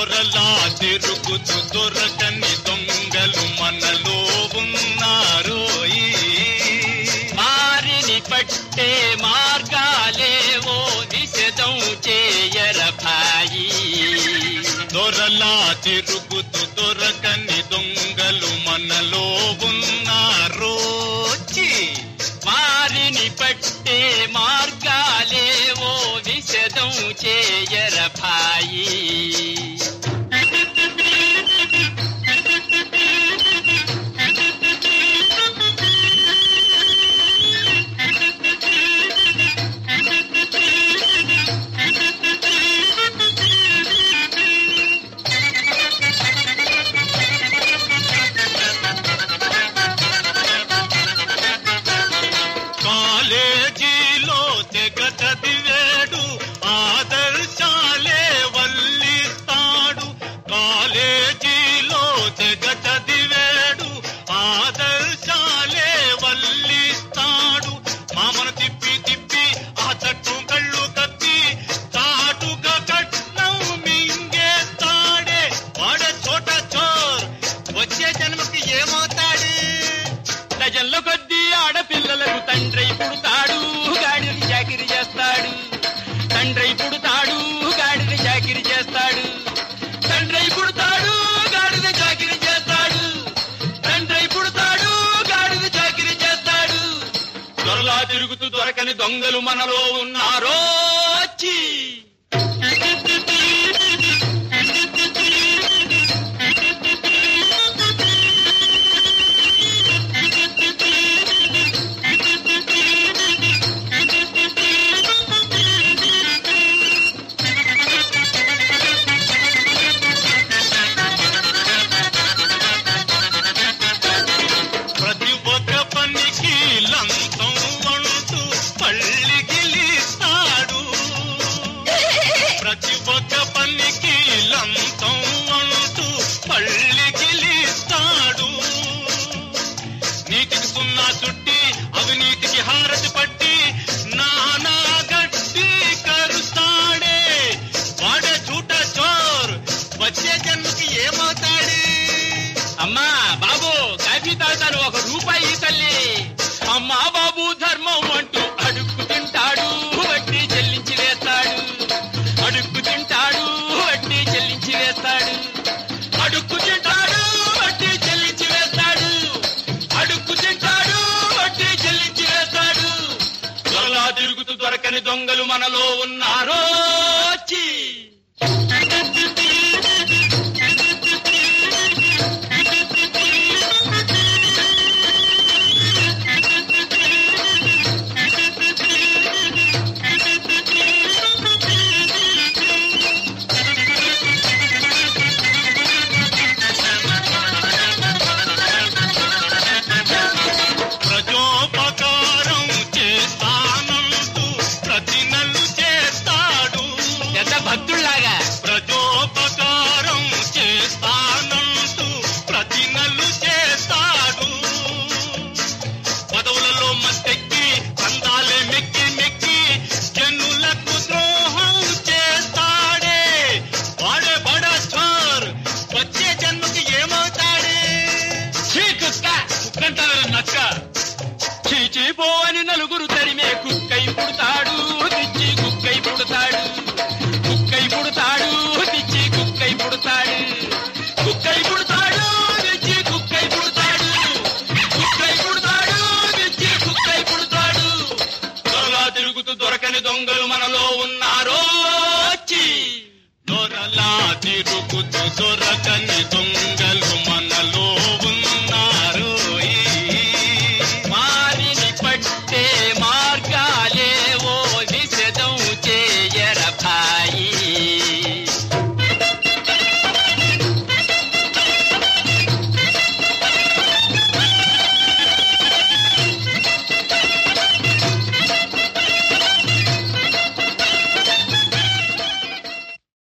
దొరలా తిరుగుతూ దొరకని దొంగలు మనలో ఉన్నారోయి వారిని పట్టే మార్గాలేవో నిషేధం చేయర భాయి దొరలా తిరుగుతూ దొరకని దొంగలు మనలో ఉన్నారోచి వారిని పట్టే మార్గాలేవో నిషేధం చేయర భాయి కాలేజీలో తెగ చదివేడు ఆదర్శాలే వల్లిస్తాడు కాలేజీలో తెగ చదివేడు ఆదర్శాలే వల్లిస్తాడు మామను తిప్పి తిప్పి ఆ తట్టు కళ్ళు కత్తి చాటుగా కట్నం మింగేస్తాడే వాడే చోట చోర్ వచ్చే జన్మకి ఏమవుతాడు డజన్ల కొద్దీ ఆడపిల్లలకు తండ్రి పుడతాడు గాడిని చాకిరి చేస్తాడు తండ్రి పుడతాడు గాడిని చాకిరి చేస్తాడు తండ్రి పుడతాడు గాడిద చాకిరి చేస్తాడు తండ్రి పుడతాడు గాడిద చాకిరి చేస్తాడు దొరలా తిరుగుతూ దొరకని దొంగలు మనలో ఉన్నారో ఛీ! ప్రతి ఒక్క పనికి లంచం అంటూ పళ్ళి గిలిస్తాడు ప్రతి ఒక్క పనికి లంచం అంటూ పళ్ళి గిలిస్తాడు నీతికి సున్నా చుట్టి అవినీతికి హారతి పట్టి నానా గట్టి కరుస్తాడే వాడే చూట చోర్ వచ్చే జన్మకి ఏమవుతాడు అమ్మా బాబు కాఫీ తాగుతాను ఒక రూపాయి తల్లి అమ్మా బాబు ధర్మం అంటూ అడుక్కు తింటాడు వడ్డీ చెల్లించి వేస్తాడు అడుక్కు తింటాడు వడ్డీ చెల్లించి వేస్తాడు అడుక్కు తింటాడు వడ్డీ చెల్లించి వేస్తాడు అడుక్కు తింటాడు వడ్డీ చెల్లించి వేస్తాడు దొరలా తిరుగుతూ దొరకని దొంగలు మనలో ఉన్నారో ఛీ! ప్రజోపకారం చేస్తానంటూ ప్రతి నెలు చేస్తాడు పెద్ద భక్తుల్లాగా ప్రజోపకారం చేస్తానంటూ ప్రతి నెలు చేస్తాడు పదవులలో మత్తెక్కి కందాలే మెక్కి మెక్కి జనులకు ద్రోహం చేస్తాడే వాడే బడా స్టార్ వచ్చే జన్మకి ఏమవుతాడే చీ కుక్క కుక్కంటారు నక్క చీచీ పో అని నలుగురు తరిమే కుక్కై పుడతాడు తిచ్చి కుక్కై పుడతాడు కుక్కై పుడతాడు తిచ్చి కుక్కై పుడతాడు కుక్కై పుడతాడు తిచ్చి కుక్కై పుడతాడు కుక్కై పుడతాడు తిచ్చి కుక్కై పుడతాడు త్వరగా తిరుగుతూ దొరకని దొంగలు మనలో ఉన్నారో ఛీ! దొరలా తిరుగుతూ దొరకని దొంగ